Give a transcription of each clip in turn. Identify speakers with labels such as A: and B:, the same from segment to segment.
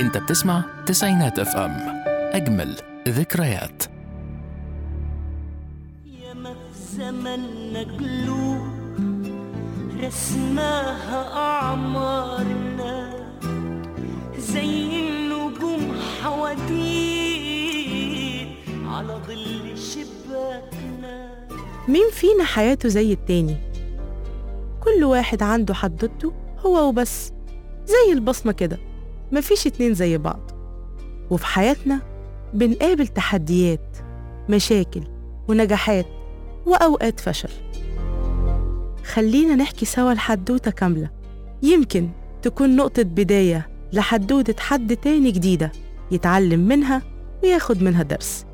A: انت بتسمع تسعينات اف ام اجمل ذكريات
B: ياما في زمننا قلوب رسماها أعمارنا زي النجوم حواديت على ظل شباكنا
C: مين فينا حياته زي التاني كل واحد عنده حدوته هو وبس زي البصمة كده مفيش اتنين زي بعض وفي حياتنا بنقابل تحديات مشاكل ونجاحات وأوقات فشل خلينا نحكي سوا الحدوتة كاملة يمكن تكون نقطة بداية لحدوتة حد تاني جديدة يتعلم منها وياخد منها درس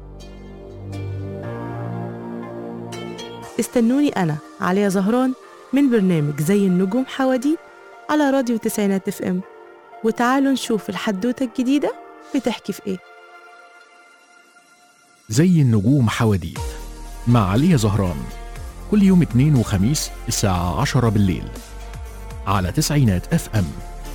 C: استنوني أنا عليا زهران من برنامج زي النجوم حواديت على راديو تسعينات اف ام وتعالوا نشوف الحدوتة الجديدة بتحكي في ايه
A: زي النجوم حواديت مع عليا زهران كل يوم اثنين وخميس الساعة عشرة بالليل على تسعينات اف ام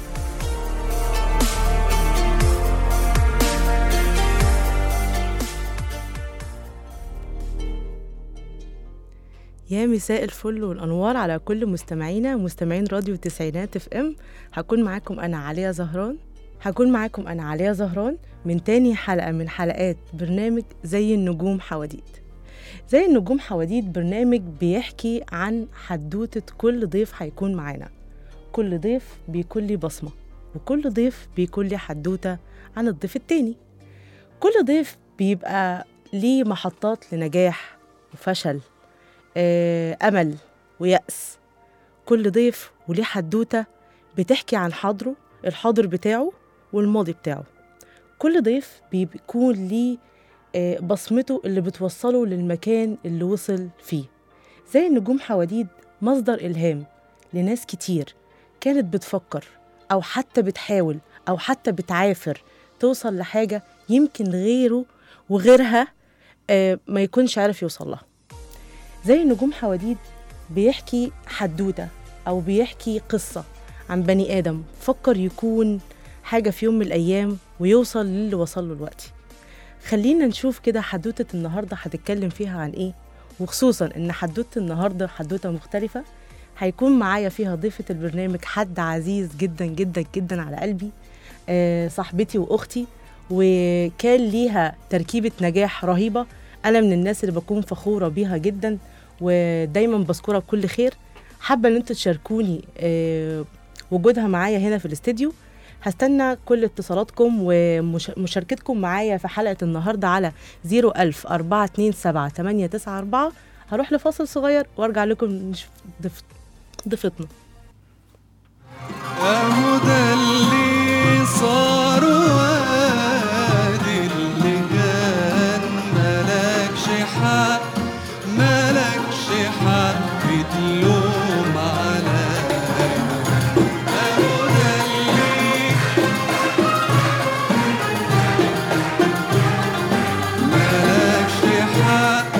C: يا مساء الفل والانوار على كل مستمعينا مستمعين راديو تسعينات اف ام هكون معاكم انا عليا زهران هكون معاكم انا عليا زهران من تاني حلقه من حلقات برنامج زي النجوم حواديت زي النجوم حواديت برنامج بيحكي عن حدوته كل ضيف هيكون معانا كل ضيف بيكون لي بصمه وكل ضيف بيكون لي حدوته عن الضيف التاني كل ضيف بيبقى ليه محطات لنجاح وفشل آه، أمل ويأس كل ضيف وليه حدوتة بتحكي عن حاضره الحاضر بتاعه والماضي بتاعه كل ضيف بيكون ليه آه، بصمته اللي بتوصله للمكان اللي وصل فيه زي النجوم حواديد مصدر إلهام لناس كتير كانت بتفكر أو حتى بتحاول أو حتى بتعافر توصل لحاجة يمكن غيره وغيرها آه، ما يكونش عارف يوصل لها زي نجوم حواديد بيحكي حدوتة أو بيحكي قصة عن بني آدم فكر يكون حاجة في يوم من الأيام ويوصل للي وصل له دلوقتي خلينا نشوف كده حدوتة النهاردة هتتكلم فيها عن إيه وخصوصا إن حدوتة النهاردة حدوتة مختلفة هيكون معايا فيها ضيفة البرنامج حد عزيز جدا جدا جدا على قلبي آه صاحبتي وأختي وكان ليها تركيبة نجاح رهيبة أنا من الناس اللي بكون فخورة بيها جدا ودايما بذكرها بكل خير حابة إن انتوا تشاركوني آه، وجودها معايا هنا في الاستديو هستنى كل اتصالاتكم ومشاركتكم معايا في حلقة النهاردة على 01000 427 894 هروح لفاصل صغير وارجع لكم نشوف ضيف- ضيفتنا
D: اهو ده اللي صار وادي اللي كان ملكش حق ملكش حق تلوم عليا اهو ده اللي ملكش حق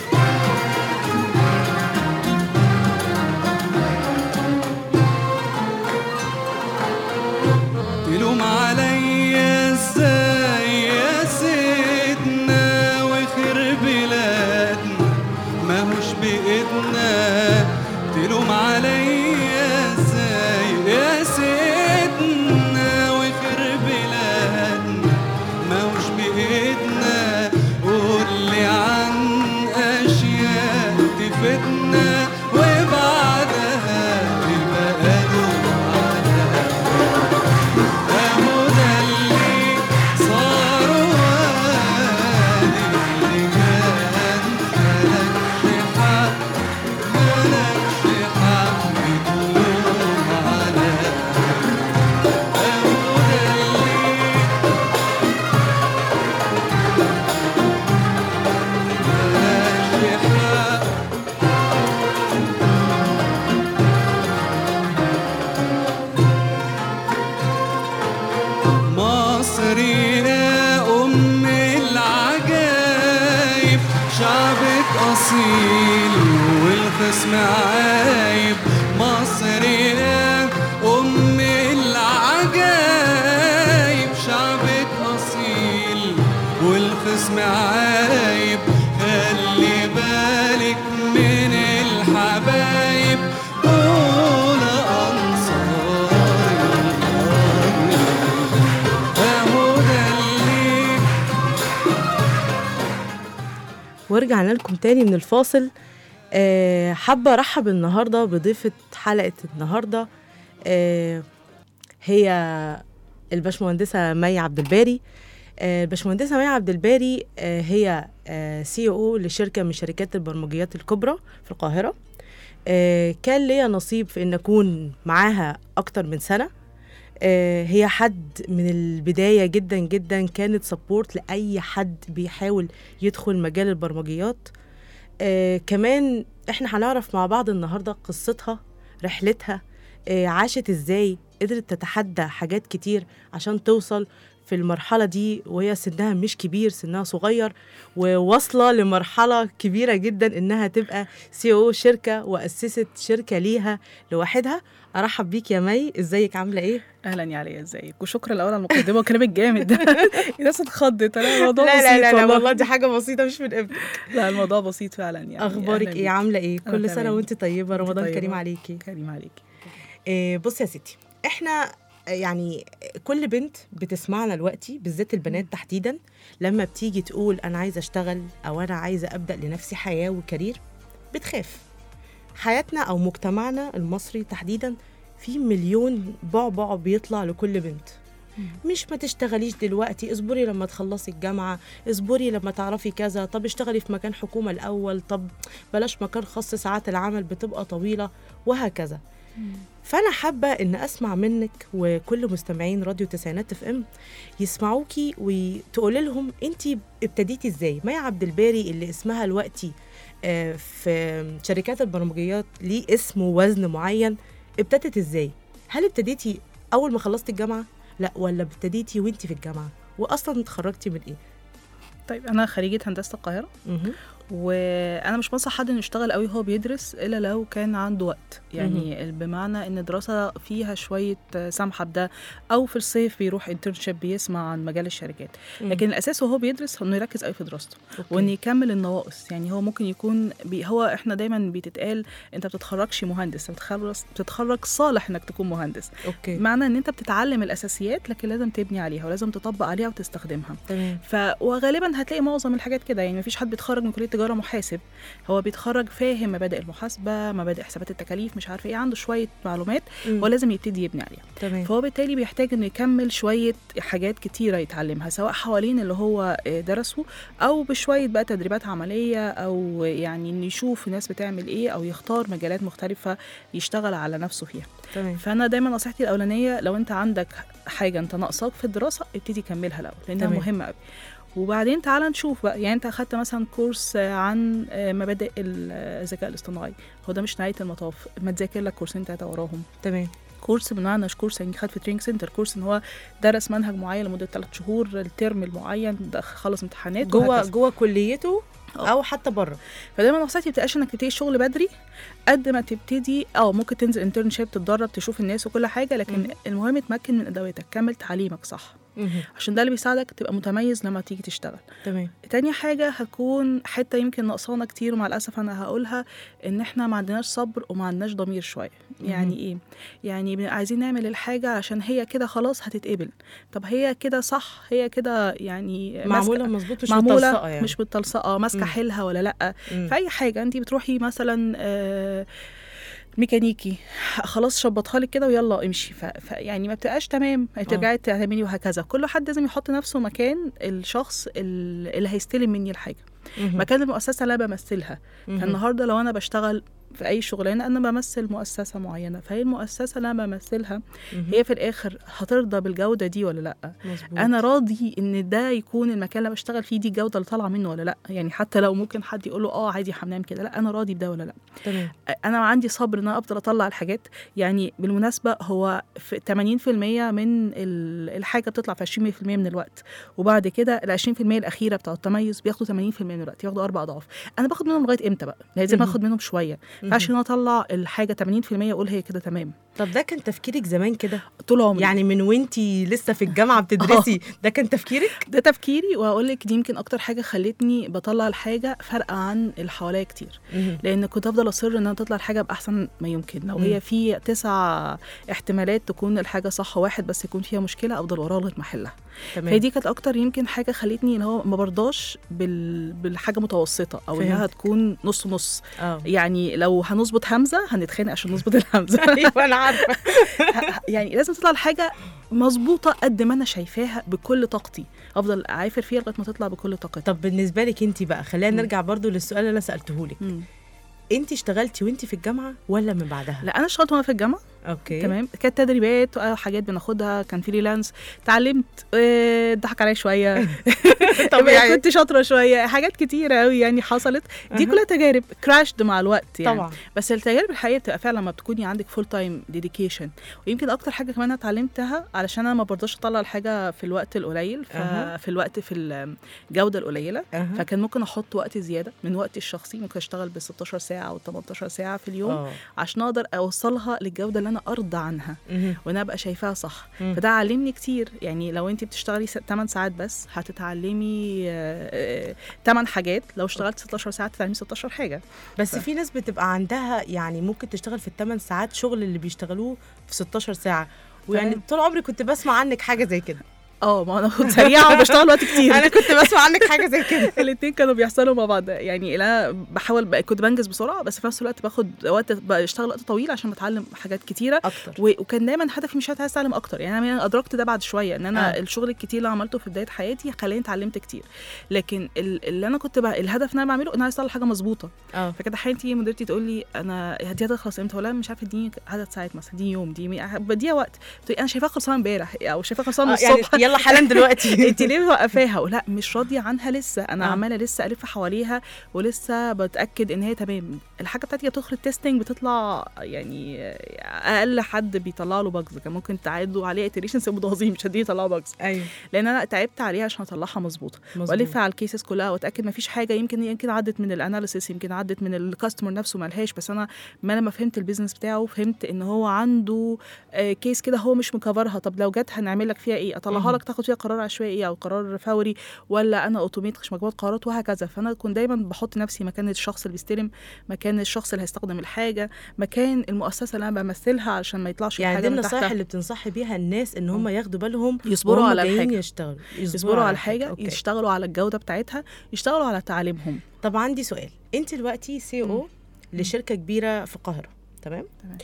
D: تلوم عليا ازاي يا سيدنا وخير بلادنا ماهوش بايدنا تلوم عليا ازاي يا سيدنا وخير بلادنا ماهوش بايدنا قولي عن اشياء تفيدنا وبعدها تبقى لوم عليا اهو ده اللي صار وادي اللي كان ملكش حق ملكش حق تلوم عليا اهو ده اللي ملكش حق مصر يا أم العجايب شعبك أصيل والخصم عايب مصر يا أم العجايب شعبك
C: ورجعنا لكم تاني من الفاصل آه، حابة أرحب النهاردة بضيفة حلقة النهاردة آه، هي الباشمهندسة مي عبد الباري آه، الباشمهندسة مي عبد الباري آه، هي سي او لشركة من شركات البرمجيات الكبرى في القاهرة آه، كان ليا نصيب في ان اكون معاها اكتر من سنه آه، هي حد من البدايه جدا جدا كانت سبورت لاي حد بيحاول يدخل مجال البرمجيات آه، كمان احنا هنعرف مع بعض النهارده قصتها رحلتها آه، عاشت ازاي قدرت تتحدى حاجات كتير عشان توصل في المرحلة دي وهي سنها مش كبير سنها صغير وواصلة لمرحلة كبيرة جدا إنها تبقى سي او شركة وأسست شركة ليها لوحدها أرحب بيك يا مي إزيك عاملة إيه؟
E: اهلا يا علي ازيك وشكرا الاول على المقدمه وكلامك جامد ده الناس اتخضت انا الموضوع
C: لا
E: بسيط
C: لا لا, لا
E: والله.
C: والله دي حاجة بسيطة مش من قبل
E: لا الموضوع بسيط فعلا يعني
C: أخبارك
E: أهلاً
C: إيه
E: بيك.
C: عاملة إيه؟
E: أنا
C: كل سنة
E: تمام.
C: وأنت طيبة
E: أنت
C: رمضان
E: طيبة.
C: كريم عليكي
E: كريم عليكي
C: إيه بص يا ستي احنا يعني كل بنت بتسمعنا دلوقتي بالذات البنات تحديدا لما بتيجي تقول انا عايزه اشتغل او انا عايزه ابدا لنفسي حياه وكارير بتخاف حياتنا او مجتمعنا المصري تحديدا في مليون بعبع بيطلع لكل بنت مش ما تشتغليش دلوقتي اصبري لما تخلصي الجامعة اصبري لما تعرفي كذا طب اشتغلي في مكان حكومة الأول طب بلاش مكان خاص ساعات العمل بتبقى طويلة وهكذا فانا حابه ان اسمع منك وكل مستمعين راديو تسعينات اف ام يسمعوكي وتقولي لهم انت ابتديتي ازاي مي عبد الباري اللي اسمها دلوقتي آه، في شركات البرمجيات ليه اسم ووزن معين ابتدت ازاي هل ابتديتي اول ما خلصتي الجامعه لا ولا ابتديتي وانت في الجامعه واصلا اتخرجتي من ايه
E: طيب انا خريجه هندسه القاهره
C: مهم.
E: وانا مش بنصح حد انه يشتغل قوي وهو بيدرس الا لو كان عنده وقت يعني بمعنى ان الدراسه فيها شويه سمحه بده او في الصيف بيروح انترنشيب بيسمع عن مجال الشركات لكن الاساس وهو بيدرس انه يركز قوي في دراسته
C: أوكي.
E: وان يكمل النواقص يعني هو ممكن يكون بي هو احنا دايما بتتقال انت بتتخرجش مهندس انت بتتخرج بتتخرج صالح انك تكون مهندس
C: اوكي
E: معنى ان انت بتتعلم الاساسيات لكن لازم تبني عليها ولازم تطبق عليها وتستخدمها
C: تمام
E: ف وغالبا هتلاقي معظم الحاجات كده يعني مفيش حد بيتخرج من كليه تجاره محاسب هو بيتخرج فاهم مبادئ المحاسبه مبادئ حسابات التكاليف مش عارف ايه عنده شويه معلومات
C: مم.
E: ولازم يبتدي يبني عليها
C: تمام
E: فهو بالتالي بيحتاج انه يكمل شويه حاجات كتيره يتعلمها سواء حوالين اللي هو آه، درسه او بشويه بقى تدريبات عمليه او يعني انه يشوف الناس بتعمل ايه او يختار مجالات مختلفه يشتغل على نفسه فيها
C: تمام
E: فانا دايما نصيحتي الاولانيه لو انت عندك حاجه انت ناقصاك في الدراسه ابتدي كملها الاول لانها
C: تمام.
E: مهمه قوي وبعدين تعالى نشوف بقى يعني انت اخدت مثلا كورس آه، عن آه، مبادئ الذكاء الاصطناعي هو ده مش نهايه المطاف ما تذاكر لك كورسين تلاته وراهم
C: تمام
E: كورس بمعنى مش كورس يعني خد في تريننج سنتر كورس ان هو درس منهج معين لمده ثلاث شهور الترم المعين ده خلص امتحانات
C: جوه
E: وهكذا.
C: جوه كليته
E: آه.
C: او حتى بره
E: فدايما نصيحتي بتبقاش انك تبتدي الشغل بدري قد ما تبتدي اه ممكن تنزل انترنشيب تتدرب تشوف الناس وكل حاجه لكن
C: مم.
E: المهم تمكن من ادواتك كمل تعليمك صح عشان ده اللي بيساعدك تبقى متميز لما تيجي تشتغل
C: تمام
E: تاني حاجة هتكون حتة يمكن ناقصانا كتير ومع الأسف أنا هقولها إن إحنا ما عندناش صبر وما عندناش ضمير شوية يعني إيه؟ يعني بن- عايزين نعمل الحاجة عشان هي كده خلاص هتتقبل طب هي كده صح هي كده يعني ماسكة-
C: معموله مظبوط مش
E: معمولة
C: متلصقه يعني
E: مش متلصقة ماسكة
C: مم.
E: حيلها ولا لأ
C: مم.
E: في أي حاجة أنت بتروحي مثلا آه، ميكانيكي خلاص شبطها لك كده ويلا امشي ف... ف... يعني ما بتبقاش تمام ترجعي تعملي وهكذا كل حد لازم يحط نفسه مكان الشخص ال- اللي هيستلم مني الحاجه
C: مهم.
E: مكان المؤسسه اللي انا بمثلها
C: مهم.
E: فالنهارده لو انا بشتغل في اي شغلانه انا بمثل مؤسسه معينه فهي المؤسسه اللي انا بمثلها
C: مهم.
E: هي في الاخر هترضى بالجوده دي ولا لا
C: مظبوط.
E: انا راضي ان ده يكون المكان اللي أنا بشتغل فيه دي الجوده اللي طالعه منه ولا لا يعني حتى لو ممكن حد يقول له اه عادي حمام كده لا انا راضي بده ولا لا
C: تمام
E: انا عندي صبر ان انا افضل اطلع الحاجات يعني بالمناسبه هو في 80% من ال- الحاجه بتطلع في 20% من الوقت وبعد كده ال 20% الاخيره بتاع التميز بياخدوا 80% من الوقت ياخدوا اربع اضعاف انا باخد منهم لغايه امتى بقى لازم
C: مهم.
E: اخد منهم شويه
C: مهم.
E: عشان اطلع الحاجه 80% اقول هي كده تمام
C: طب ده كان تفكيرك زمان كده
E: طول عمري
C: يعني من وانتي لسه في الجامعه بتدرسي ده كان تفكيرك
E: ده تفكيري وهقول لك دي يمكن اكتر حاجه خلتني بطلع الحاجه فارقه عن اللي حواليا كتير لان كنت افضل اصر ان انا تطلع الحاجه باحسن ما يمكن لو
C: مم.
E: هي في تسع احتمالات تكون الحاجه صح واحد بس يكون فيها مشكله افضل وراها لغايه ما احلها
C: تمام
E: فهي دي كانت اكتر يمكن حاجه خلتني ان هو ما برضاش بال... بالحاجه متوسطه او انها
C: فهمتك.
E: تكون نص نص
C: اه
E: يعني لو هنظبط همزه هنتخانق عشان نظبط الهمزه
C: ايوه انا عارفه
E: يعني لازم تطلع الحاجه مظبوطه قد ما انا شايفاها بكل طاقتي افضل اعافر فيها لغايه ما تطلع بكل طاقتي
C: طب بالنسبه لك انت بقى خلينا
E: مم.
C: نرجع برضو للسؤال اللي انا سالته لك
E: مم.
C: انت اشتغلتي وانت في الجامعه ولا من بعدها
E: لا انا اشتغلت وانا في الجامعه
C: اوكي
E: تمام كانت تدريبات وحاجات بناخدها كان فريلانس اتعلمت آه، ضحك عليا شويه
C: طبيعي.
E: كنت شاطره شويه حاجات كتيره قوي يعني حصلت دي
C: أها.
E: كلها تجارب كراشد مع الوقت يعني
C: طبعا
E: بس التجارب الحقيقيه بتبقى فعلا لما بتكوني عندك فول تايم ديديكيشن ويمكن اكتر حاجه كمان أنا اتعلمتها علشان انا ما برضاش اطلع الحاجه في الوقت القليل
C: أها.
E: ففي الوقت في الجوده القليله
C: أها.
E: فكان ممكن احط وقت زياده من وقتي الشخصي ممكن اشتغل ب 16 ساعه او 18 ساعه في اليوم
C: اه
E: عشان اقدر اوصلها للجوده اللي انا ارضى عنها
C: مهم.
E: وانا ابقى شايفاها صح
C: مم.
E: فده علمني كتير يعني لو انت بتشتغلي 8 ساعات بس هتتعلمي 8 حاجات لو اشتغلت 16 ساعه تتعلمي 16 حاجه
C: بس
E: ف-
C: في ناس بتبقى عندها يعني ممكن تشتغل في الثمان ساعات شغل اللي بيشتغلوه في 16 ساعه ويعني
E: تمام.
C: طول عمري كنت بسمع عنك حاجه زي كده
E: اه ما انا كنت سريعه وبشتغل وقت كتير
C: انا كنت بسمع عنك حاجه زي كده
E: الاثنين كانوا بيحصلوا مع بعض يعني انا بحاول بقى كنت بنجز بسرعه بس في نفس الوقت باخد وقت بشتغل وقت طويل عشان بتعلم حاجات كتيره
C: اكتر
E: و- وكان دايما هدفي مش عايز اتعلم اكتر يعني انا ادركت ده بعد شويه ان انا
C: آه.
E: آه. الشغل الكتير اللي عملته في بدايه حياتي خلاني اتعلمت كتير لكن ال- اللي انا كنت بقى الهدف اللي انا بعمله ان انا عايز اطلع حاجه مظبوطه
C: اه
E: فكده احيانا تيجي مديرتي تقول لي انا دي هتخلص امتى ولا مش عارفه اديني عدد ساعات مثلا دي يوم دي مي- بديها وقت تقول لي انا شايفاها خلصانه امبارح او شايفاها خلصانه من
C: آه، يعني
E: الصبح
C: يلا حالا دلوقتي
E: انت ليه موقفاها ولا مش راضيه عنها لسه انا
C: آه.
E: عماله لسه الف حواليها ولسه بتاكد ان هي تمام الحاجه بتاعتي بتدخل التستنج بتطلع يعني اقل حد بيطلع له باجز كان ممكن تعدوا عليه اتريشنز متغاظين مش هديه يطلعوا باجز
C: ايوه
E: لان انا تعبت عليها عشان اطلعها مظبوطه
C: مظبوط.
E: والف على الكيسز كلها واتاكد ما فيش حاجه يمكن يمكن عدت من الاناليسيس يمكن عدت من الكاستمر نفسه ملهاش بس انا ما لما فهمت البيزنس بتاعه فهمت ان هو عنده آه، كيس كده هو مش مكفرها طب لو جت هنعمل لك فيها ايه اطلعها
C: مهم.
E: لك تاخد فيها قرار عشوائي او قرار فوري ولا انا اوتوميت مش مجموعه قرارات وهكذا فانا كنت دايما بحط نفسي مكان الشخص اللي بيستلم مكان الشخص اللي هيستخدم الحاجه مكان المؤسسه اللي انا بمثلها عشان ما يطلعش
C: يعني دي
E: الحاجه من
C: النصايح
E: تحتها.
C: اللي بتنصحي بيها الناس ان هم ياخدوا بالهم
E: يصبروا
C: وهم
E: على
C: جايين
E: الحاجة.
C: يشتغلوا
E: يصبروا على الحاجه
C: أوكي.
E: يشتغلوا على الجوده بتاعتها يشتغلوا على تعليمهم
C: طب عندي سؤال انت دلوقتي سي او لشركه كبيره في القاهره تمام
E: تمام.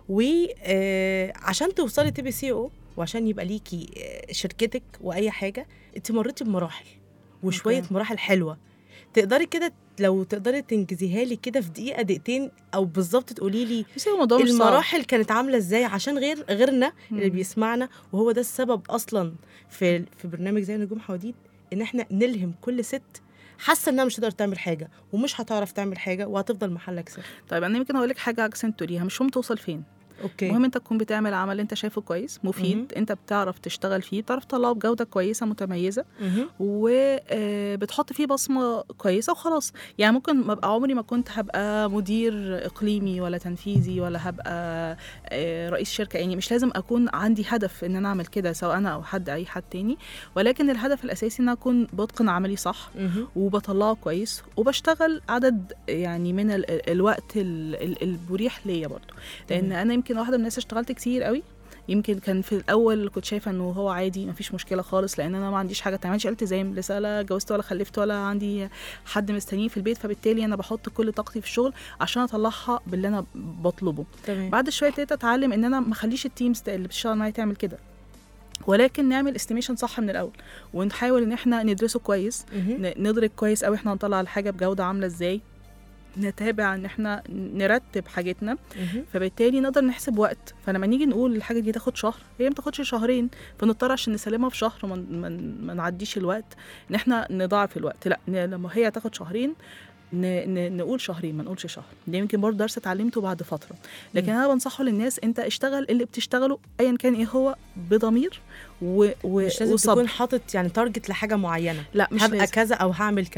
C: وعشان توصلي تبقي سي او وعشان يبقى ليكي آه، شركتك واي حاجه انت مريتي بمراحل وشويه
E: أوكي.
C: مراحل حلوه تقدري كده لو تقدري تنجزيها لي كده في دقيقه دقيقتين او بالظبط تقولي لي
E: بس هو الموضوع مش صعب.
C: المراحل كانت عامله ازاي عشان غير غيرنا اللي
E: مم.
C: بيسمعنا وهو ده السبب اصلا في في برنامج زي نجوم حواديت ان احنا نلهم كل ست حاسه انها مش هتقدر تعمل حاجه ومش هتعرف تعمل حاجه وهتفضل محلك صفر
E: طيب انا يمكن اقول لك حاجه عكس انت تقوليها مش مهم توصل فين
C: اوكي
E: المهم انت تكون بتعمل عمل انت شايفه كويس مفيد
C: مهم.
E: انت بتعرف تشتغل فيه بتعرف تطلعه بجوده كويسه متميزه
C: مهم.
E: وبتحط فيه بصمه كويسه وخلاص يعني ممكن ما ابقى عمري ما كنت هبقى مدير اقليمي ولا تنفيذي ولا هبقى آه، رئيس شركه يعني مش لازم اكون عندي هدف ان انا اعمل كده سواء انا او حد اي حد تاني ولكن الهدف الاساسي ان أنا اكون بتقن عملي صح
C: مهم.
E: وبطلعه كويس وبشتغل عدد يعني من ال ال الوقت ال ال المريح ليا برضو لان
C: تمام.
E: انا يمكن واحده من الناس اشتغلت كتير قوي يمكن كان في الاول كنت شايفه انه هو عادي مفيش مشكله خالص لان انا ما عنديش حاجه ما عنديش التزام لسه لا اتجوزت ولا خلفت ولا عندي حد مستنيني في البيت فبالتالي انا بحط كل طاقتي في الشغل عشان اطلعها باللي انا بطلبه
C: تمام
E: بعد شويه ابتديت اتعلم ان انا ما اخليش التيمز اللي بتشتغل معايا تعمل كده ولكن نعمل استيميشن صح من الاول ونحاول ان احنا ندرسه كويس
C: مهم.
E: ن- ندرك كويس قوي احنا هنطلع الحاجه بجوده عامله ازاي نتابع ان احنا نرتب حاجتنا
C: مهم.
E: فبالتالي نقدر نحسب وقت فلما نيجي نقول الحاجه دي تاخد شهر هي ما تاخدش شهرين فنضطر عشان نسلمها في شهر وما ما- ما نعديش الوقت ان احنا نضاعف الوقت لا ن- لما هي تاخد شهرين ن- ن- نقول شهرين ما نقولش شهر ده يمكن برضه درس اتعلمته بعد فتره لكن
C: مم.
E: انا بنصحه للناس انت اشتغل اللي بتشتغله ايا كان ايه هو بضمير و... و...
C: مش لازم
E: وصبر.
C: تكون حاطط يعني تارجت لحاجه معينه
E: لا مش
C: هبقى
E: لازم.
C: كذا او هعمل كذا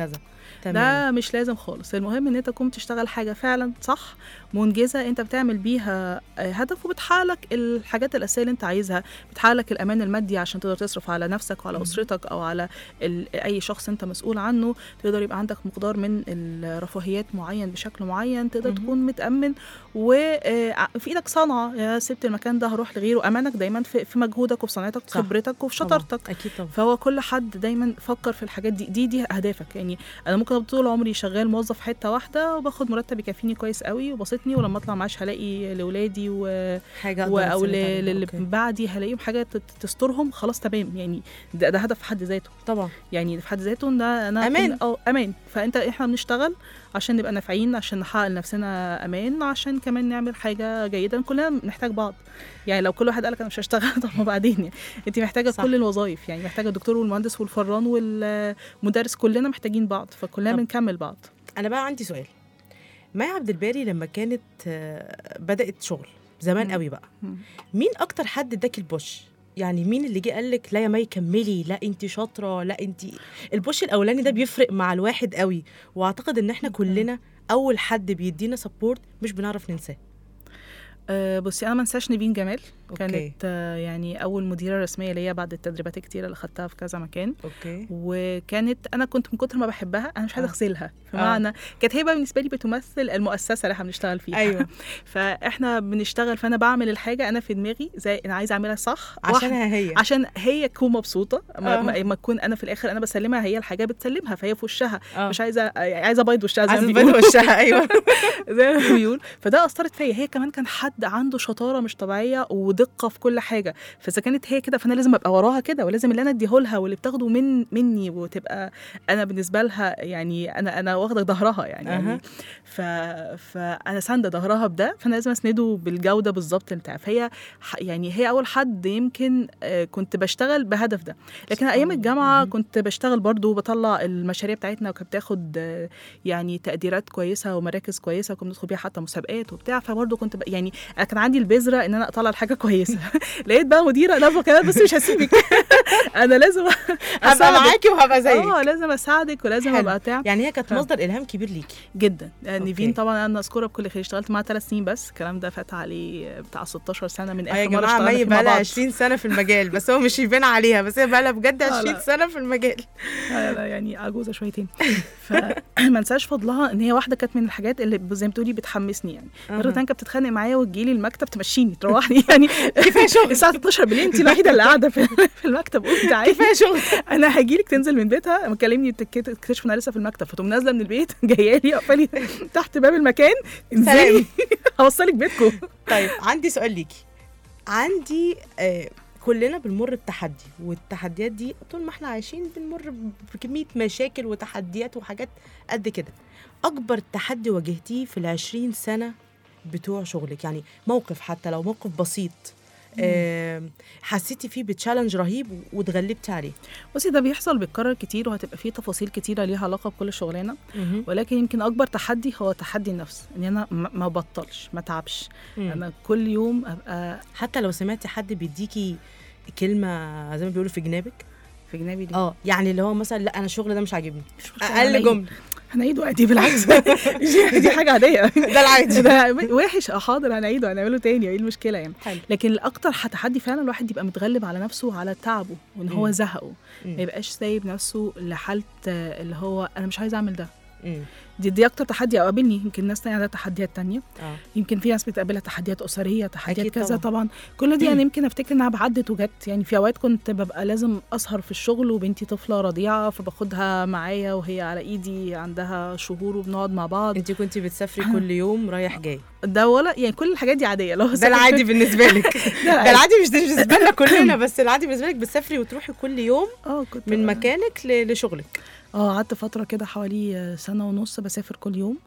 C: تمام
E: ده مش لازم خالص المهم ان انت تكون بتشتغل حاجه فعلا صح منجزه انت بتعمل بيها آه، هدف وبتحقق لك الحاجات الاساسيه اللي انت عايزها بتحقق لك الامان المادي عشان تقدر تصرف على نفسك وعلى اسرتك او على ال- اي شخص انت مسؤول عنه تقدر يبقى عندك مقدار من الرفاهيات معين بشكل معين تقدر
C: مهم.
E: تكون متامن وفي ايدك صنعه يا سبت المكان ده هروح لغيره امانك دايما في في مجهودك وفي صنعتك
C: صح.
E: وخبرتك وفي
C: طبعاً.
E: شطارتك
C: اكيد طبعا
E: فهو كل حد دايما فكر في الحاجات دي دي دي اهدافك يعني انا ممكن أبقى طول عمري شغال موظف في حته واحده وباخد مرتب يكفيني كويس قوي وبسطني ولما اطلع معاش هلاقي لاولادي و...
C: حاجه
E: و...
C: أقدر
E: او
C: أسند عليها.
E: للي
C: أوكي.
E: بعدي هلاقيهم حاجه تت- تسترهم خلاص تمام يعني ده, ده هدف في حد ذاته
C: طبعا
E: يعني في حد ذاته ده انا
C: أمان.
E: أكون- اه امان فانت احنا بنشتغل عشان نبقى نافعين عشان نحقق لنفسنا امان عشان كمان نعمل حاجه جيده كلنا بنحتاج بعض يعني لو كل واحد قال لك انا مش هشتغل طب ما بعدين يعني انت محتاجه
C: صح.
E: كل الوظائف يعني محتاجه الدكتور والمهندس والفران والمدرس كلنا محتاجين بعض فكلنا
C: طب.
E: بنكمل بعض
C: انا بقى عندي سؤال مايا عبد الباري لما كانت آه، بدات شغل زمان
E: مم.
C: قوي بقى
E: مم.
C: مين اكتر حد اداك البوش يعني مين اللي جه قال لك لا يا مي كملي لا انت شاطره لا انت البوش الاولاني ده بيفرق مع الواحد قوي واعتقد ان احنا كلنا اول حد بيدينا سبورت مش بنعرف ننساه
E: أه بصي انا ما انساش نيفين جمال
C: أوكي.
E: كانت آه، يعني اول مديره رسميه ليا بعد التدريبات الكتيره اللي خدتها في كذا مكان
C: اوكي
E: وكانت انا كنت من كتر ما بحبها انا مش عايزه
C: آه.
E: اغسلها بمعنى كانت هي بقى بالنسبه لي بتمثل المؤسسه اللي احنا بنشتغل فيها
C: ايوه
E: فاحنا بنشتغل فانا بعمل الحاجه انا في دماغي زي انا عايزه اعملها صح
C: عشانها هي
E: عشان هي تكون مبسوطه ما,
C: آه.
E: ما ما تكون انا في الاخر انا بسلمها هي الحاجه بتسلمها فهي في وشها
C: آه.
E: مش عايزه عايزه بيض وشها زي
C: عايزه
E: ما
C: تبان
E: بيقولوا
C: وشها ايوه
E: زي ما بيقول فده اثرت فيا هي كمان كان حد عنده شطاره مش طبيعيه ودقه في كل حاجه فاذا كانت هي كده فانا لازم ابقى وراها كده ولازم اللي انا اديه لها واللي بتاخده من مني وتبقى انا بالنسبه لها يعني انا انا واخده ظهرها يعني,
C: أها.
E: يعني ف فانا سانده ظهرها بده فانا لازم اسنده بالجوده بالظبط بتاع فهي ح- يعني هي اول حد يمكن آه، كنت بشتغل بهدف ده لكن ايام الجامعه
C: مهم.
E: كنت بشتغل برضو بطلع المشاريع بتاعتنا وكانت بتاخد آه، يعني تقديرات كويسه ومراكز كويسه وكنا بندخل بيها حتى مسابقات وبتاع فبرضه كنت ب... يعني أنا كان عندي البذره ان انا اطلع الحاجه كويسه لقيت بقى مديره لا كده بس مش هسيبك انا لازم
C: هبقى
E: أساعدك.
C: معاكي وهبقى زيك
E: اه لازم اساعدك ولازم
C: حلو.
E: ابقى بتاع
C: يعني هي كانت
E: ف-
C: مصدر الهام كبير ليكي
E: جدا يعني
C: أوكي.
E: نيفين طبعا انا اذكرها بكل خير اشتغلت معاها ثلاث سنين بس الكلام ده فات عليه بتاع 16 سنه من
C: اه
E: اخر
C: يا
E: مره
C: جماعه
E: اشتغلنا
C: مي
E: فيه مع
C: بقى لها
E: بعض
C: 20 سنه في المجال بس هو مش يبان عليها بس هي بقى لها بجد
E: لا.
C: 20 سنه في المجال
E: لا لا يعني عجوزه شويتين فما انساش فضلها ان هي واحده كانت من الحاجات اللي زي ما تقولي بتحمسني يعني مره تانية كانت بتتخانق معايا وتجيلي المكتب تمشيني تروحني يعني كفايه شغل الساعه 12 بالليل انت الوحيده اللي قاعده في في المكتب قومي تعالي
C: كفايه شغل
E: انا هجيلك تنزل من بيتها مكلمني تك- تكتشف ان انا لسه في المكتب فتقوم نازله من البيت جايه لي واقفه لي تحت باب المكان انزلي
C: سلام.
E: هوصلك بيتكم
C: طيب عندي سؤال ليكي عندي آه كلنا بنمر بتحدي والتحديات دي طول ما احنا عايشين بنمر بكميه مشاكل وتحديات وحاجات قد كده اكبر تحدي واجهتيه في العشرين سنه بتوع شغلك يعني موقف حتى لو موقف بسيط آه حسيتي فيه بتشالنج رهيب واتغلبتي عليه
E: بصي ده بيحصل بيتكرر كتير وهتبقى فيه تفاصيل كتيره ليها علاقه بكل شغلانه ولكن يمكن اكبر تحدي هو تحدي النفس ان انا ما ما بطلش ما تعبش
C: مم.
E: انا كل يوم ابقى
C: حتى لو سمعتي حد بيديكي كلمه زي ما بيقولوا في جنابك
E: في جنابي ليه
C: اه يعني اللي هو مثلا لا انا الشغل ده مش عاجبني
E: مش مشكلة،
C: اقل
E: هنعيد-
C: جمله
E: هنعيد وقتي بالعكس دي, دي حاجه عاديه
C: ده العادي
E: ده وحش اه حاضر هنعيده هنعمله تاني ايه المشكله يعني
C: حلو
E: لكن الاكتر تحدي فعلا الواحد يبقى متغلب على نفسه وعلى تعبه وان هو
C: مم.
E: زهقه
C: مم.
E: ما يبقاش سايب نفسه لحاله آه، اللي هو انا مش عايز اعمل ده
C: مم.
E: دي دي اكتر تحدي قابلني يمكن ناس تانية عندها تحديات تانية
C: اه
E: يمكن في ناس بتقابلها تحديات اسريه تحديات
C: أكيد
E: كذا
C: طبعاً.
E: طبعا كل دي انا يمكن افتكر انها بعدت وجت يعني في اوقات كنت ببقى لازم اسهر في الشغل وبنتي طفله رضيعه فباخدها معايا وهي على ايدي عندها شهور وبنقعد مع بعض
C: انت كنتي بتسافري كل يوم رايح جاي
E: ده ولا يعني كل الحاجات دي عاديه لو
C: ده العادي بالنسبه لك ده
E: العادي.
C: العادي مش ده بالنسبه لنا كلنا بس العادي بالنسبه لك بتسافري وتروحي كل يوم
E: اه كنت
C: من مكانك ل- لشغلك
E: اه قعدت فتره كده حوالي سنه ونص بسافر كل يوم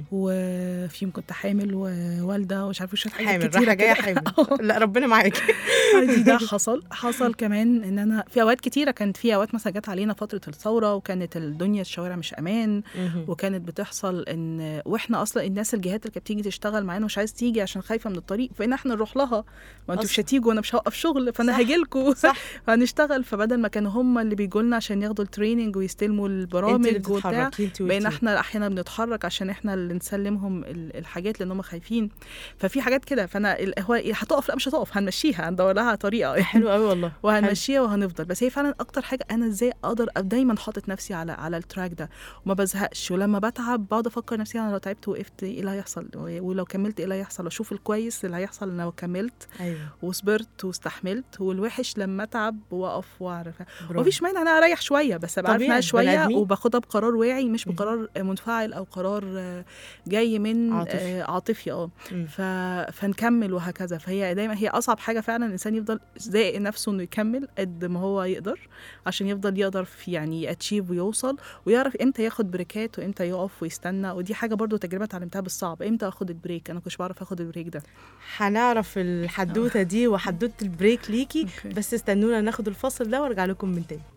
E: وفي يوم كنت حامل ووالده ومش عارفه شويه حاجات
C: حامل
E: كتيره
C: رايحه جايه
E: كده.
C: حامل لا ربنا معاكي
E: عادي ده حصل حصل كمان ان انا في اوقات كتيره كانت في اوقات مثلا جت علينا فتره الثوره وكانت الدنيا الشوارع مش امان وكانت بتحصل ان واحنا اصلا الناس الجهات اللي كانت بتيجي تشتغل معانا مش عايز تيجي عشان خايفه من الطريق فإن احنا نروح لها ما انتوا مش
C: أصلاً.
E: هتيجوا وانا مش هوقف شغل فانا
C: صح.
E: هاجي لكم
C: صح
E: فهنشتغل فبدل ما كانوا هم اللي بيجوا لنا عشان ياخدوا التريننج ويستلموا البرامج
C: اللي
E: وبتاع
C: بتتحركي انت
E: بقينا
C: وانتي.
E: احنا احيانا بنتحرك عشان احنا اللي نسلمهم ال- الحاجات لان هم خايفين ففي حاجات كده فانا ال- هو إيه، هتقف لا مش هتقف هنمشيها هندور لها طريقه
C: حلو قوي والله حلو.
E: وهنمشيها وهنفضل بس هي فعلا اكتر حاجه انا ازاي اقدر أبقى دايما حاطط نفسي على على التراك ده وما بزهقش ولما بتعب بقعد افكر نفسي انا لو تعبت وقفت ايه اللي هيحصل ولو كملت ايه اللي هيحصل واشوف الكويس اللي هيحصل لو كملت
C: ايوه
E: وصبرت واستحملت والوحش لما اتعب واقف واعرف
C: برافو.
E: مفيش مانع ان انا اريح شويه بس ابقى عارف
C: طبيعي،
E: انها
C: بني
E: شويه
C: آدمين.
E: وباخدها بقرار واعي مش
C: مم.
E: بقرار منفعل او قرار آه، جاي من
C: عاطفي.
E: آه، عاطفي اه
C: مم.
E: ف... فنكمل وهكذا فهي دايما هي اصعب حاجه فعلا الانسان يفضل زائق نفسه انه يكمل قد ما هو يقدر عشان يفضل يقدر في يعني ياتشيف ويوصل ويعرف امتى ياخد بريكات وامتى يقف ويستنى ودي حاجه برضو تجربه اتعلمتها بالصعب امتى اخد البريك انا كنتش بعرف اخد البريك ده
C: هنعرف الحدوته دي وحدوته البريك ليكي
E: أوكي.
C: بس استنونا ناخد الفاصل ده وارجع لكم من تاني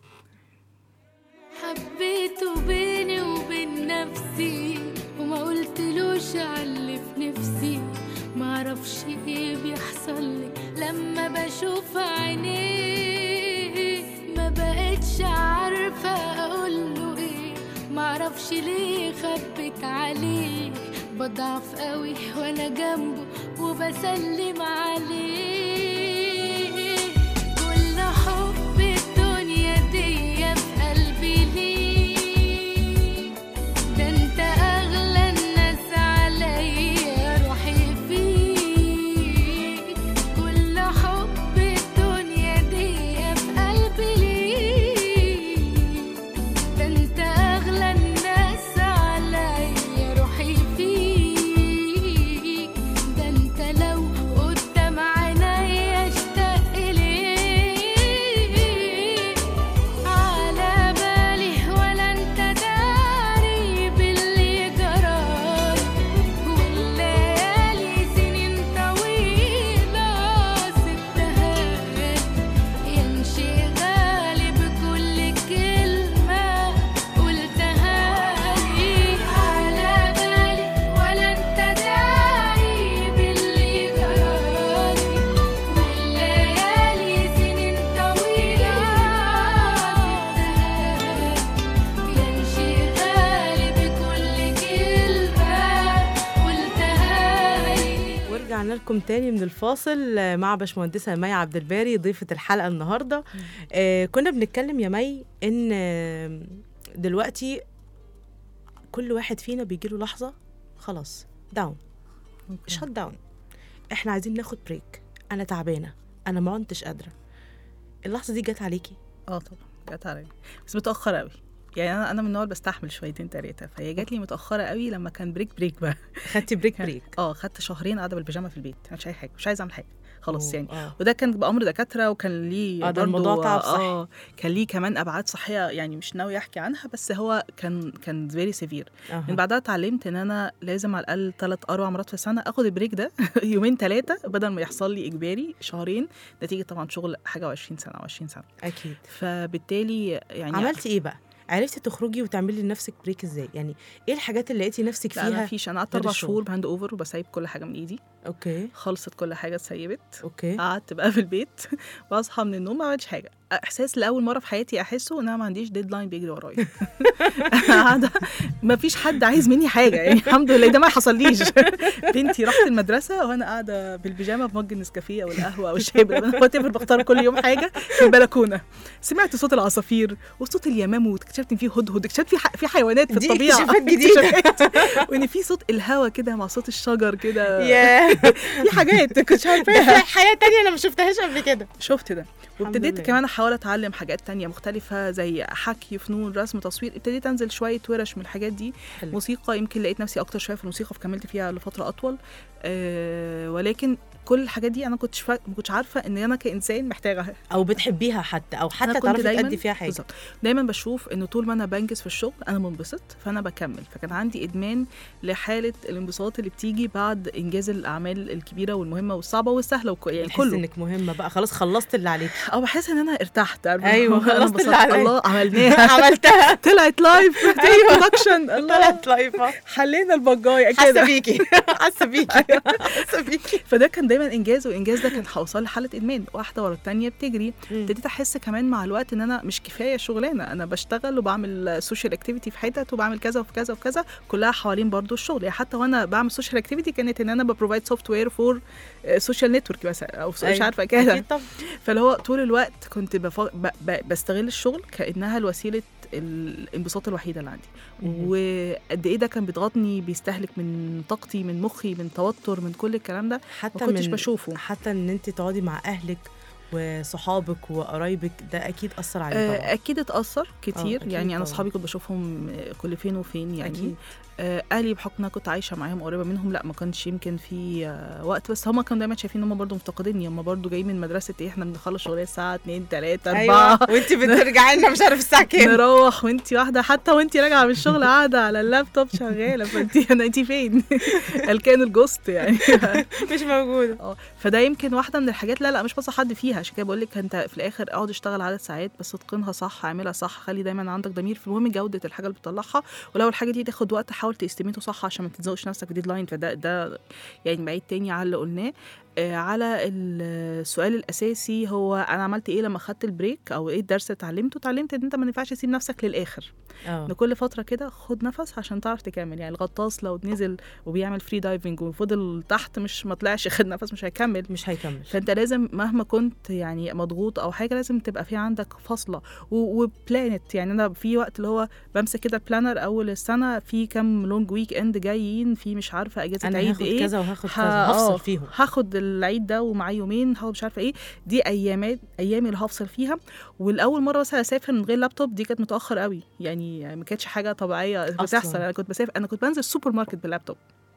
F: حبيته بيني وبين نفسي وما قلتلوش على في نفسي معرفش ايه بيحصل لي لما بشوف عينيه ما بقتش عارفة اقوله ايه معرفش ليه خبت عليه بضعف قوي وانا جنبه وبسلم عليه كل حب الدنيا دي في قلبي ليك ده انت اغلى الناس عليا روحي فيك كل حب الدنيا دي في قلبي ليك ده انت اغلى الناس عليا روحي فيك ده انت لو قدام عينيا اشتاق اليك على بالي ولا انت داري باللي جرالي والليالي سنين طويلة سبتها يا انشغالي بكل كلمة قلتها لي على بالي ولا انت داري باللي جرالي والليالي سنين طويلة سبتها يا انشغالي بكل كلمة قلتها لي
C: ورجعنا لكم تاني من الفاصل آه، مع باشمهندسه مي عبد الباري ضيفه الحلقه النهارده آه كنا بنتكلم يا مي ان آه، دلوقتي كل واحد فينا بيجيله لحظه خلاص داون شت داون احنا عايزين ناخد بريك انا تعبانه انا ما كنتش قادره اللحظه دي جت عليكي
E: اه طبعا جت عليا بس متاخر قوي يعني انا انا من النوع اللي بستحمل شويتين تلاته فهي جات لي متاخره قوي لما كان بريك بريك بقى
C: خدتي بريك
E: كان-
C: بريك
E: اه خدت شهرين قاعده بالبيجامه في البيت ما عملتش اي حاجه مش عايزه اعمل حاجه خلاص
C: أوه،
E: يعني
C: آه.
E: وده كان بامر دكاتره وكان ليه
C: آه، ده
E: برضو-
C: الموضوع تعب صحي.
E: اه كان ليه كمان ابعاد صحيه يعني مش ناوي احكي عنها بس هو كان كان فيري سيفير
C: أها.
E: من بعدها اتعلمت ان انا لازم على الاقل ثلاث اربع مرات في السنه اخد البريك ده يومين ثلاثه بدل ما يحصل لي اجباري شهرين نتيجه طبعا شغل حاجه و20 سنه او 20 سنه
C: اكيد
E: فبالتالي يعني
C: عملتي ايه بقى عرفتي تخرجي وتعملي لنفسك بريك ازاي يعني ايه الحاجات اللي لقيتي نفسك
E: لا ما
C: فيها
E: فيش انا قعدت
C: غير
E: اربع
C: الشغل.
E: شهور بهاند اوفر وبسيب كل حاجه من ايدي
C: اوكي
E: خلصت كل حاجه اتسيبت
C: اوكي
E: قعدت بقى في البيت واصحى من النوم ما عملتش حاجه احساس لاول مره في حياتي احسه ان انا ما عنديش ديدلاين بيجري ورايا انا قاعده ما فيش حد عايز مني حاجه يعني الحمد لله ده ما حصليش بنتي راحت المدرسه وانا قاعده بالبيجامه بمج النسكافيه او القهوه او الشاي وات بختار كل يوم حاجه في البلكونه سمعت صوت العصافير وصوت اليمام واكتشفت ان في هدهد اكتشفت في ح- في حيوانات في
C: دي
E: الطبيعه
C: اكتشافات جديدة.
E: اكتشافات. وان في صوت الهوا كده مع صوت الشجر كده
C: ياه
E: في حاجات كنتش
C: ده
E: عارفاها
C: في حياه تانية انا ما شفتهاش قبل كده
E: شفت ده وابتديت
C: لله.
E: كمان احاول اتعلم حاجات تانية مختلفة زي حكي فنون رسم تصوير ابتديت انزل شوية ورش من الحاجات دي
C: حلو.
E: موسيقى يمكن لقيت نفسي اكتر شوية في الموسيقى فكملت فيها لفترة اطول أه ولكن كل الحاجات دي انا كنتش فا... ما كنتش عارفه ان انا كانسان محتاجها
C: او بتحبيها حتى او
E: أنا
C: حتى
E: كنت
C: تعرفي
E: دايماً-
C: تأدي فيها حاجه
E: بالظبط دايما بشوف ان طول ما انا بنجز في الشغل انا منبسط فانا بكمل فكان عندي ادمان لحاله الانبساط اللي بتيجي بعد انجاز الاعمال الكبيره والمهمه والصعبه والسهله وك... يعني
C: تحس
E: كله
C: انك مهمه بقى خلاص خلصت اللي عليك
E: او بحس ان انا ارتحت عارفة؟
C: أيوة،
E: أنا
C: خلصت
E: انبسطت.
C: اللي عليا.
E: الله عملناها
C: عملتها
E: طلعت لايف
C: أيوة.
E: برودكشن الله
C: طلعت لايفه
E: حلينا البجايه
C: حاسه
E: كده
C: بيكي حاسه بيكي حاسه بيكي
E: فده كان دايما دايما انجاز وانجاز ده كان هوصل لحاله ادمان واحده ورا التانيه بتجري
C: مم.
E: ابتديت احس كمان مع الوقت ان انا مش كفايه شغلانه انا بشتغل وبعمل سوشيال اكتيفيتي في حتت وبعمل كذا وفي كذا وفي كذا كلها حوالين برضو الشغل يعني حتى وانا بعمل سوشيال اكتيفيتي كانت ان انا ببروفايد سوفت وير فور سوشيال نتورك مثلا او مش
C: أيوة.
E: عارفه كده
C: اكيد طبعا
E: فاللي هو طول الوقت كنت بف... ب... ب... بستغل الشغل كانها الوسيله الانبساط الوحيده اللي عندي
C: مهم.
E: وقد ايه ده كان بيضغطني بيستهلك من طاقتي من مخي من توتر من كل الكلام ده
C: حتى
E: ما كنتش
C: من
E: بشوفه
C: حتى ان انت تقعدي مع اهلك وصحابك وقرايبك ده اكيد اثر عليه
E: آه،
C: طبعا
E: اكيد اتاثر كتير
C: أكيد
E: يعني انا
C: طبعاً.
E: اصحابي كنت بشوفهم آه، كل فين وفين يعني
C: أكيد.
E: آه، اهلي بحكم ان انا كنت عايشه معاهم قريبه منهم لا ما كانش يمكن في آه، وقت بس هم كانوا دايما شايفين ان هم برضه مفتقديني هم برضه جايين من مدرسه ايه احنا بنخلص شغليه الساعه 2 3 4
C: ايوه وانت بترجعي لنا مش عارف الساعه كام
E: نروح وانتي واحده حتى وانتي راجعه من الشغل قاعده على اللابتوب شغاله فانتي انا انتي فين؟ الكائن الجوست يعني
C: مش موجوده
E: اه فده يمكن واحده من الحاجات لا لا مش بنصح حد فيها عشان كده بقول لك انت في الاخر اقعد اشتغل عدد ساعات بس اتقنها صح اعملها صح خلي دايما عندك ضمير في المهم جوده الحاجه اللي بتطلعها ولو الحاجه دي تاخد وقت حاول تستميته صح عشان ما تتزوقش نفسك بديدلاين فده ده يعني بعيد تاني على اللي قلناه آه، على السؤال الاساسي هو انا عملت ايه لما خدت البريك او ايه الدرس اللي اتعلمته اتعلمت ان انت ما ينفعش تسيب نفسك للاخر
C: اه
E: ان كل فتره كده خد نفس عشان تعرف تكمل يعني الغطاس لو نزل وبيعمل فري دايفنج وفضل تحت مش ما طلعش خد نفس مش هيكمل
C: مش هيكمل
E: فانت لازم مهما كنت يعني مضغوط او حاجه لازم تبقى في عندك فاصله وبلانت يعني انا في وقت اللي هو بمسك كده بلانر اول السنه في كام لونج ويك اند جايين في مش عارفه اجازه
C: انا
E: عيد
C: هاخد
E: ايه
C: كذا وهاخد
E: ه-
C: كذا
E: آه،
C: هفصل فيهم
E: هاخد العيد ده ومعاه يومين هاخد مش عارفه ايه دي ايامات ايامي اللي هفصل فيها والاول مره مثلا اسافر من غير لابتوب دي كانت متاخر قوي يعني ما كانتش حاجه طبيعيه بتحصل انا كنت بسافر انا كنت بنزل السوبر ماركت باللابتوب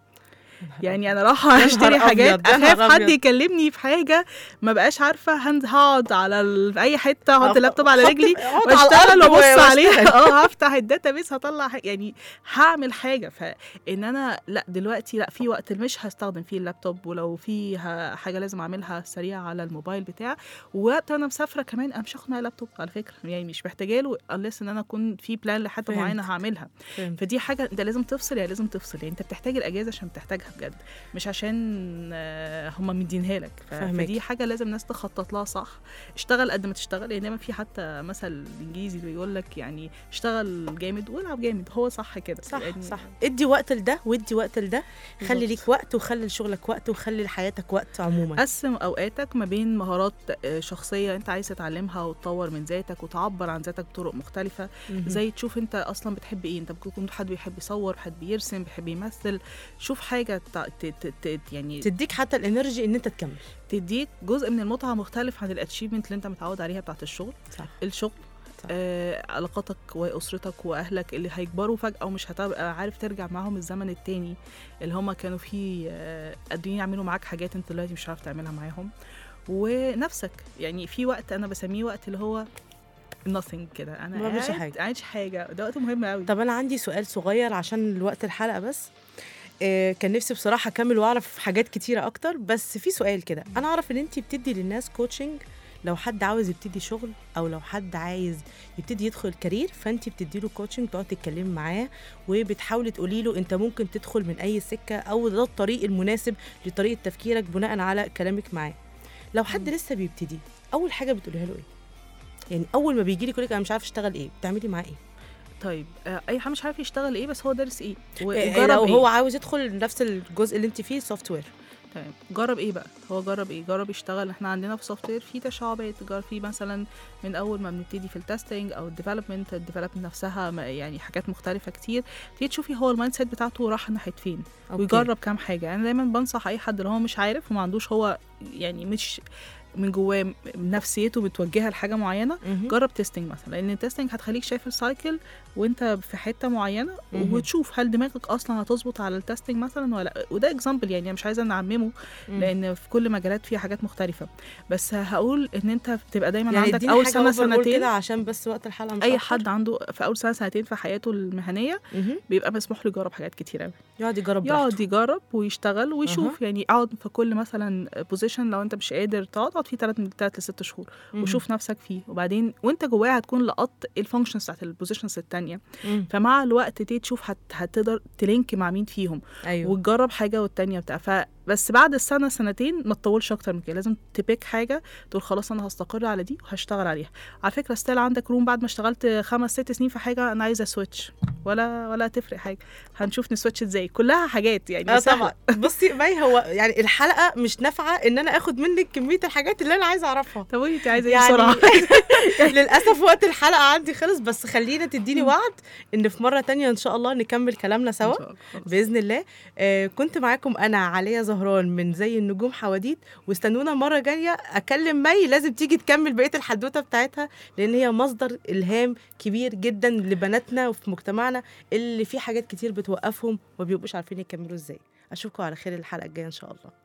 E: يعني انا رايحه
C: يا
E: اشتري
C: نهار
E: حاجات
C: أبيض، يا
E: اخاف
C: نهار
E: حد
C: أبيض.
E: يكلمني في حاجه ما بقاش عارفه هنز هقعد على ال... في اي حته احط
C: أخ-
E: اللابتوب على
C: حط-
E: رجلي
C: اقعد على
E: واشتغل
C: الأرض
E: وابص
C: واشتغل.
E: عليها اه هفتح الداتابيس هطلع حاجة. يعني هعمل حاجه فان انا لا دلوقتي لا في وقت مش هستخدم فيه اللابتوب ولو في ه- حاجه لازم اعملها سريعه على الموبايل بتاعي ووقت انا مسافره كمان انا مش هاخد معايا لابتوب على فكره يعني مش محتاجه له unless ان انا اكون في بلان لحته
C: فهمت.
E: معينه هعملها
C: فهمت.
E: فدي حاجه انت لازم تفصل يعني لازم تفصل يعني انت بتحتاج الاجازه عشان بتحتاجها بجد مش عشان آه، هم مدينها لك ف-
C: فهمك.
E: فدي حاجه لازم الناس تخطط لها صح اشتغل قد ما تشتغل يعني دايما في حتى مثل انجليزي بيقول لك يعني اشتغل جامد والعب جامد هو صح كده
C: صح
E: يعني
C: صح ادي وقت لده وادي وقت لده خلي
E: بالظبط.
C: ليك وقت وخلي لشغلك وقت وخلي لحياتك وقت عموما
E: قسم اوقاتك ما بين مهارات آه، شخصيه انت عايز تتعلمها وتطور من ذاتك وتعبر عن ذاتك بطرق مختلفه
C: مهم.
E: زي تشوف انت اصلا بتحب ايه انت ممكن يكون حد بيحب يصور حد بيرسم بيحب يمثل شوف حاجه تع- ت- ت- ت- يعني
C: تديك حتى الانرجي ان انت تكمل
E: تديك جزء من المتعه مختلف عن الاتشيفمنت اللي انت متعود عليها بتاعت الشغل
C: صح
E: الشغل
C: صح.
E: آه علاقاتك واسرتك واهلك اللي هيكبروا فجاه ومش هتبقى عارف ترجع معاهم الزمن التاني اللي هما كانوا فيه آه قادرين يعملوا معاك حاجات انت دلوقتي مش عارف تعملها معاهم ونفسك يعني في وقت انا بسميه وقت اللي هو nothing كده انا
C: ما بعملش
E: قاعد-
C: حاجة.
E: قاعدش حاجه ده وقت مهم قوي
C: طب انا عندي سؤال صغير عشان الوقت الحلقه بس آه، كان نفسي بصراحه اكمل واعرف حاجات كتيره اكتر بس في سؤال كده انا اعرف ان انت بتدي للناس كوتشنج لو حد عاوز يبتدي شغل او لو حد عايز يبتدي يدخل الكارير فانت بتدي له كوتشنج تقعد تتكلمي معاه وبتحاولي تقولي له انت ممكن تدخل من اي سكه او ده الطريق المناسب لطريقه تفكيرك بناء على كلامك معاه لو حد لسه بيبتدي اول حاجه بتقوليها له ايه يعني اول ما بيجي لك يقول لك انا مش عارف اشتغل ايه بتعملي معاه ايه
E: طيب آه اي حد مش عارف يشتغل ايه بس هو دارس ايه
C: إيه
E: وجرب
C: لو
E: إيه؟
C: هو عاوز يدخل نفس الجزء اللي انت فيه سوفت وير
E: تمام جرب ايه بقى هو جرب ايه جرب يشتغل احنا عندنا في سوفت وير في تشعبات جرب في مثلا من اول ما بنبتدي في التستنج او الديفلوبمنت الديفلوبمنت نفسها ما- يعني حاجات مختلفه كتير تيجي تشوفي هو المايند سيت بتاعته راح ناحيه فين ويجرب كام حاجه انا دايما بنصح اي حد اللي هو مش عارف وما عندوش هو يعني مش من جواه نفسيته متوجهه لحاجه معينه
C: مهم.
E: جرب تيستنج مثلا لان التيستنج هتخليك شايف السايكل وانت في حته معينه
C: مهم.
E: وتشوف هل دماغك اصلا هتظبط على التيستنج مثلا ولا لأ. وده اكزامبل يعني أنا مش عايزه نعممه
C: مم.
E: لان في كل مجالات فيها حاجات مختلفه بس هقول ان انت بتبقى دايما
C: يعني
E: عندك
C: اديني
E: اول
C: حاجة
E: سنه
C: overall
E: سنتين
C: كده عشان بس وقت الحلقه مش
E: اي
C: أكتر.
E: حد عنده في اول سنه سنتين في حياته المهنيه
C: مهم.
E: بيبقى مسموح له يجرب حاجات كتير قوي
C: يقعد يجرب
E: يقعد
C: براحته.
E: يجرب ويشتغل ويشوف
C: أها.
E: يعني اقعد في كل مثلا بوزيشن لو انت مش قادر تقعد اقعد فيه ثلاث من ثلاث لست شهور
C: مهم.
E: وشوف نفسك فيه وبعدين وانت جواه هتكون لقطت ايه الفانكشنز بتاعت البوزيشنز التانية
C: مم.
E: فمع الوقت تيجي تشوف هت... هتقدر تلينك مع مين فيهم
C: ايوه
E: وتجرب حاجه والتانية بتاع بس بعد السنه سنتين ما تطولش اكتر من كده لازم تبيك حاجه تقول خلاص انا هستقر على دي وهشتغل عليها على فكره ستيل عندك روم بعد ما اشتغلت خمس ست سنين في حاجه انا عايزه سويتش ولا ولا تفرق حاجه هنشوف نسويتش ازاي كلها حاجات يعني
C: اه
E: سهلة.
C: طبعا بصي باي هو يعني الحلقه مش نافعه ان انا اخد منك كميه الحاجات اللي انا عايزه اعرفها
E: طب انت عايزه ايه
C: يعني
E: بسرعه
C: للاسف وقت الحلقه عندي خلص بس خلينا تديني وعد ان في مره تانية ان شاء الله نكمل كلامنا
E: إن
C: سوا
E: شاء الله. خلاص.
C: باذن الله آه كنت معاكم انا عليا زهران من زي النجوم حواديت واستنونا مره جايه اكلم مي لازم تيجي تكمل بقيه الحدوته بتاعتها لان هي مصدر الهام كبير جدا لبناتنا وفي مجتمعنا اللي فيه حاجات كتير بتوقفهم وما بيبقوش عارفين يكملوا ازاي اشوفكم على خير الحلقه الجايه ان شاء الله